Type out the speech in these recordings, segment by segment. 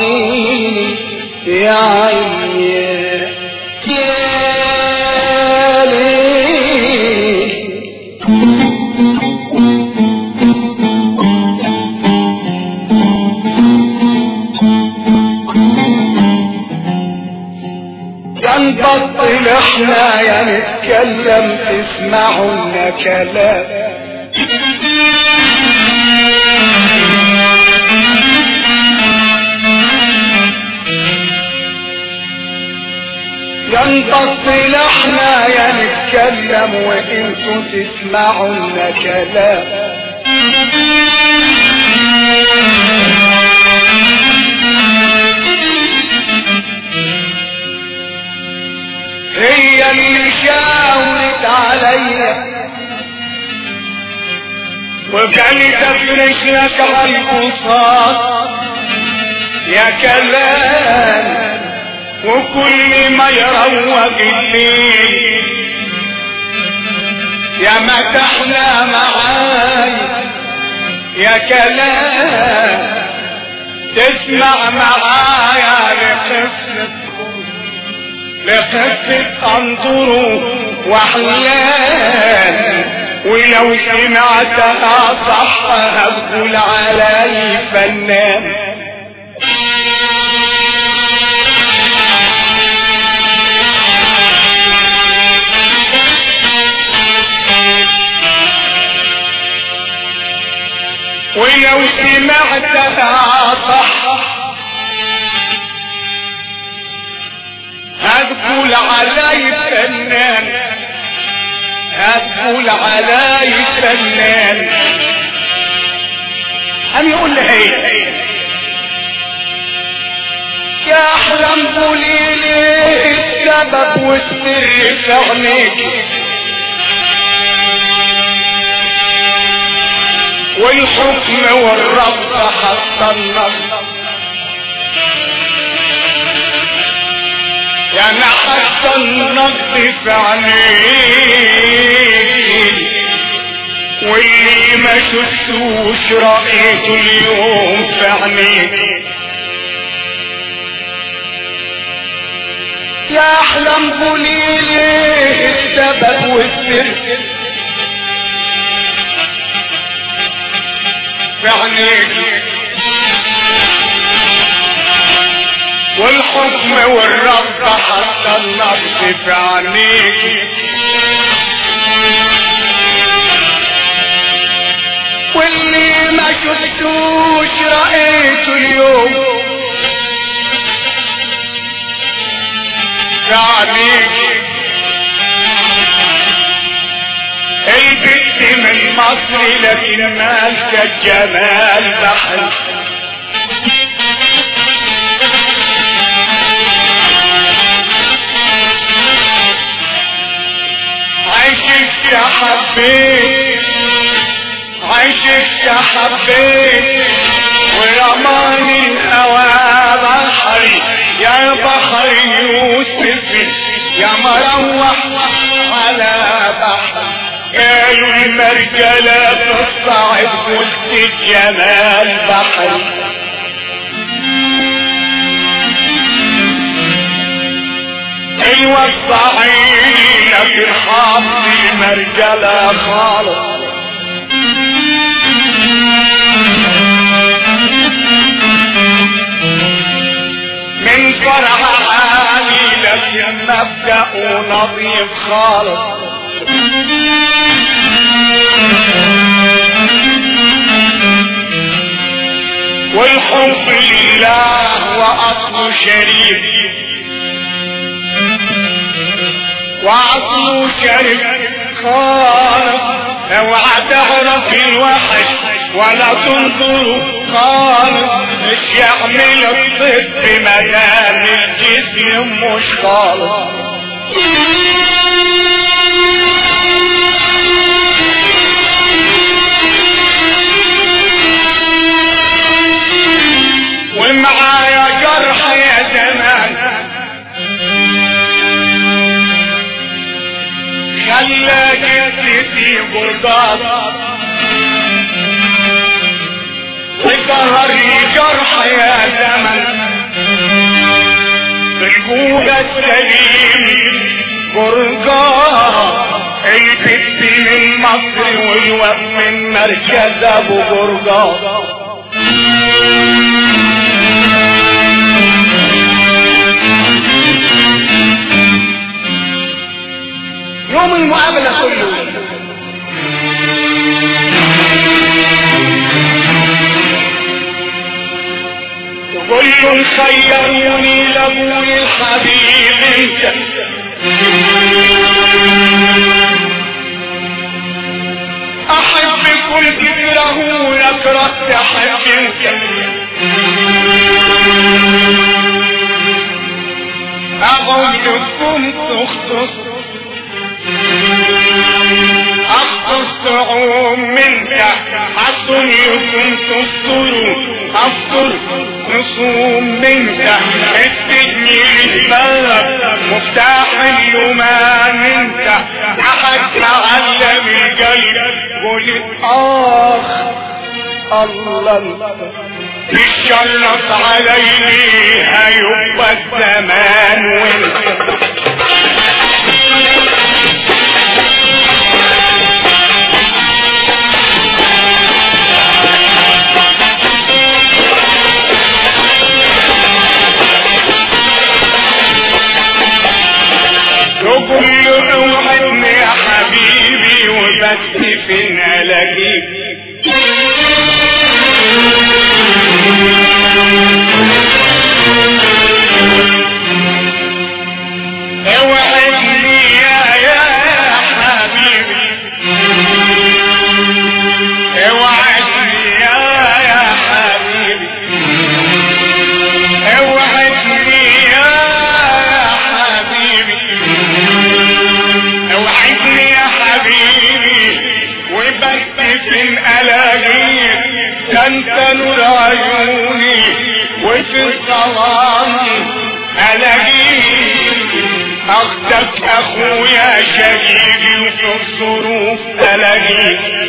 عيني يا عيني يا ليل نبطل احنا يا نتكلم تسمعوا لنا كلام يا نبطل احنا يا نتكلم وانتوا تسمعوا لنا كلام هي اللي شاورت عليا وكانت تفرش لك على البساط يا كلام وكل ما يروق الليل يا ما تحلى معاي يا كلام تسمع معايا لقصة لقصة انظروا واحلام ولو سمعتها صح هقول علي فنان ولو سمعتها صح هتقول علي فنان هتقول علي فنان هم يقول لها ايه يا احلم قولي لي السبب والسر في عينيك والحكم والرب حتى النصر يعني حتى النقد في عينيك واللي ما شفتوش رأيته اليوم في عينيك يا احلم قولي لي السبب والسر في عينيك والحكم والرب حتى النفس في عينيك واللي ما شفتوش رأيته اليوم في عينيك البنت من مصر لكن مالك الجمال بحر عشت حبيت عشت حبيت ورماني الهوى بحري يا بحر يوسف يا مروح على بحر قالوا المرجلة تصعد وسط الجمال بحري ايوه الصعيد في الحظ المرجلة خالص من فرح عالي لكن مبدأ نظيف خالص والحب لله وأصل شريف وعصله شريف خالص اوعى تعرف الوحش ولا تنظر خالص مش يعمل الطب مدام الجسم مش خالص ومعايا جرح يا زمان خلى جسدي برداد وقهر جرح يا زمن السليم برجاه البت من مصر والوقت من مركز ابو برجاه يوم المقابلة كله كل خيروني لابوي الحبيب انت احب كل كبره نكرت حجك اغيركم تختص اختص عوم منك حصن يكون تستروا افطر نصوم منك اتجني الباب مفتاح اليومان انت احد تعلم القلب قلت اخ الله تشرف عليه هيبقى الزمان وانت كل روحك يا حبيبي وبس فين الاقيك اوعدني يا يا حبيبي اوعدني يا يا حبيبي اوعدني يا يا حبيبي اوعدني يا حبيبي وبس فين الاقيك ده انت نور عيوني وفي الظلام الاقيك اخدك اخويا شقيقي وفي الظروف الاقيك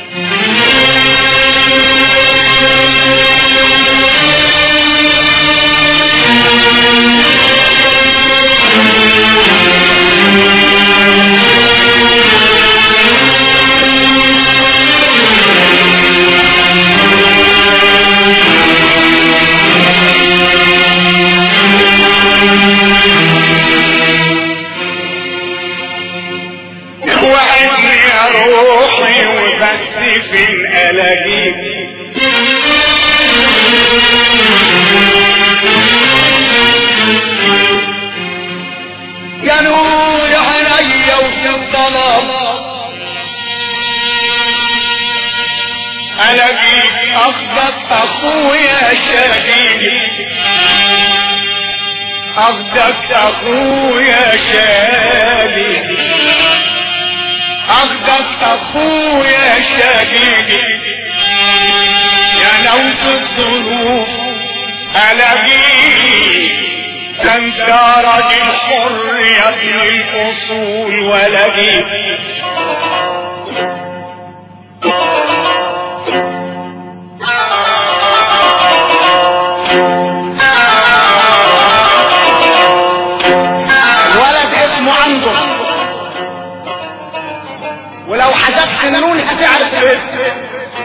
وعدني يا روحي وبس فين الاقيك يا نور عيني وفي الظلام الاقيك اخدك اخويا شقيقي اخدك اخويا شقيقي اخدك اخويا شقيقي يا لوت الظروف الاقيك انت راجل حر يا ابن الاصول ولاقيك الولد اسمه عنده ولو حذفت النون هتعرف الاسم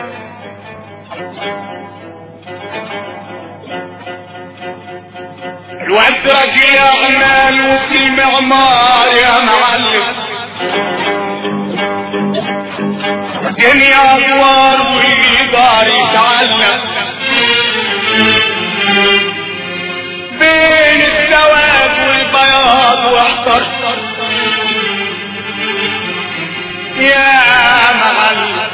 الواد راجل اعمال وفي معمار يا معلم الدنيا ادوار والادار يتعلم بين السواد والبياض واحتر يا معلم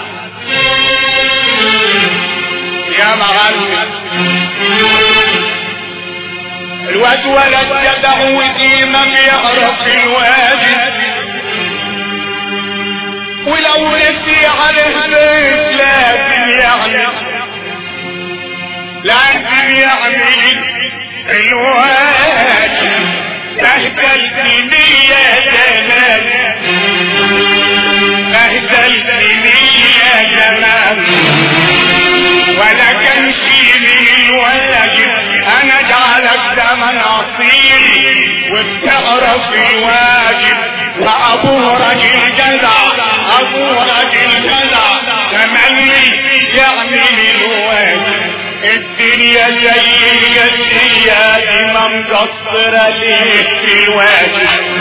يا معلم الواد ولد جدع وديما بيعرف الواجب ولو نسي عليه بيت لازم يعمل لازم يعمل الواجب بهدلتني يا جمال بهدلتني يا جمال ولا كان في من الواجب انا جعلك زمن اصيل وفي يعرف الواجب وابوه راجل جدع ابوه راجل جدع تملي يعمل الواجب الدنيا زي الجسية دي ما مقصرة ليه في الواجب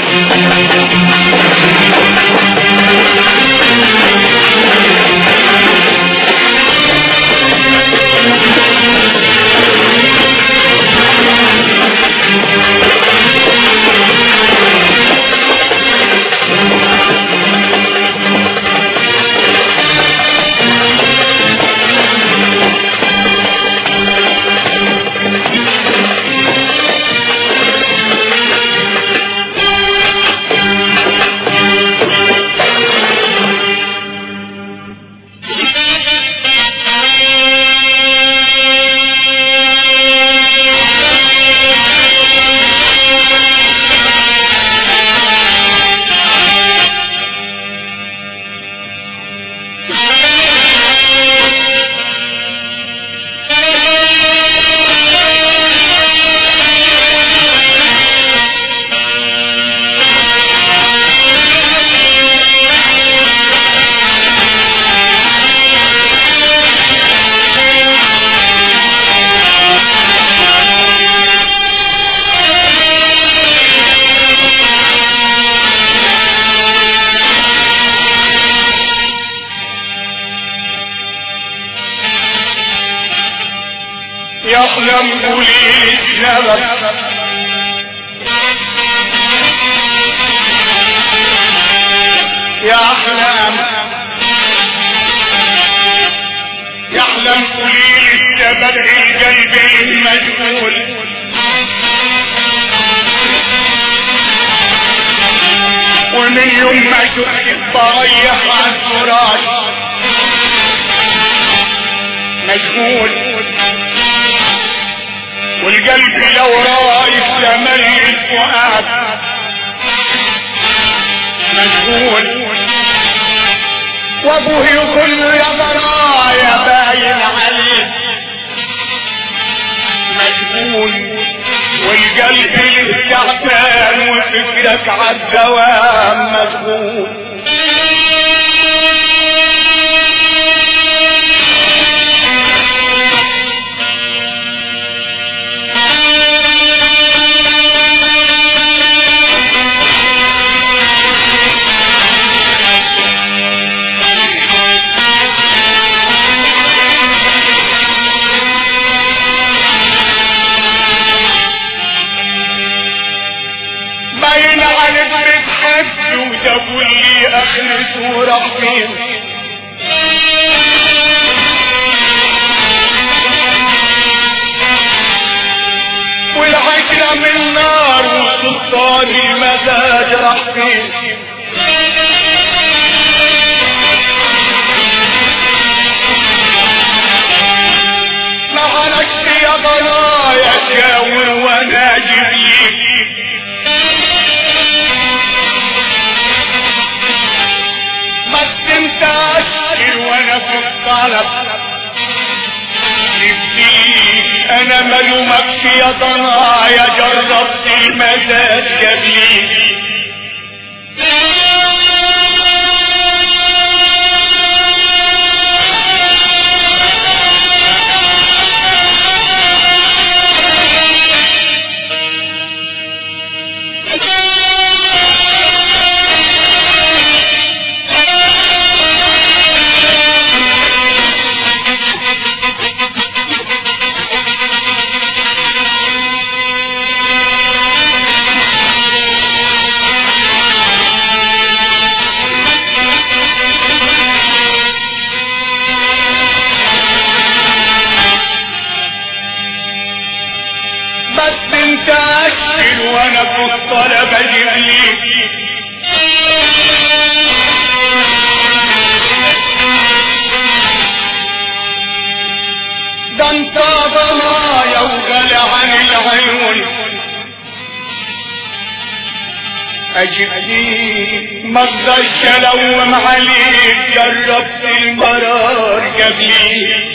يحلم قولي السبب يحلم يحلم قولي السبب القلب المجهول ومن يوم ما شفت بضيع على الفراش مشغول والقلب لو رايح تملي الفؤاد مشغول وابوه يقول له يا برايا باين عليك مشغول والقلب تعبان وفكرك عالدوام مشغول باين عليك بتحب وجابوا لي اخرته رحيم والعشرة من نار والسلطان المزاج رحيم ما عليكش يا ضنايا شاور وانا جديد ما استمتعش وانا في الطلب نفسي انا ملومك يا ضنايا جربت المزاج جميل بس انت اشكل وانا في الطلب اجيب ده انت ضنايا وقلع عن العيون اجبني ما اقدرش الوم عليك جربت المرار قبلي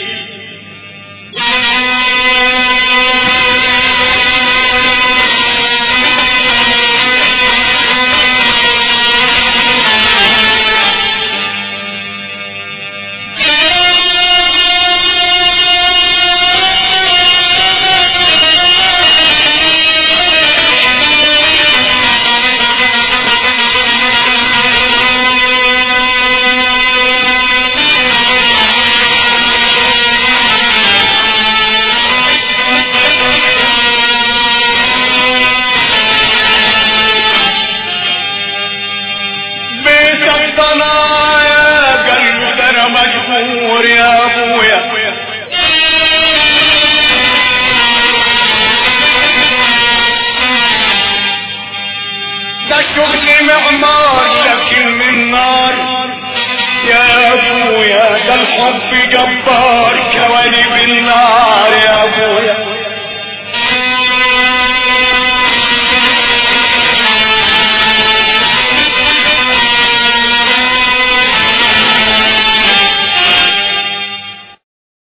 الحب جبار كوالب النار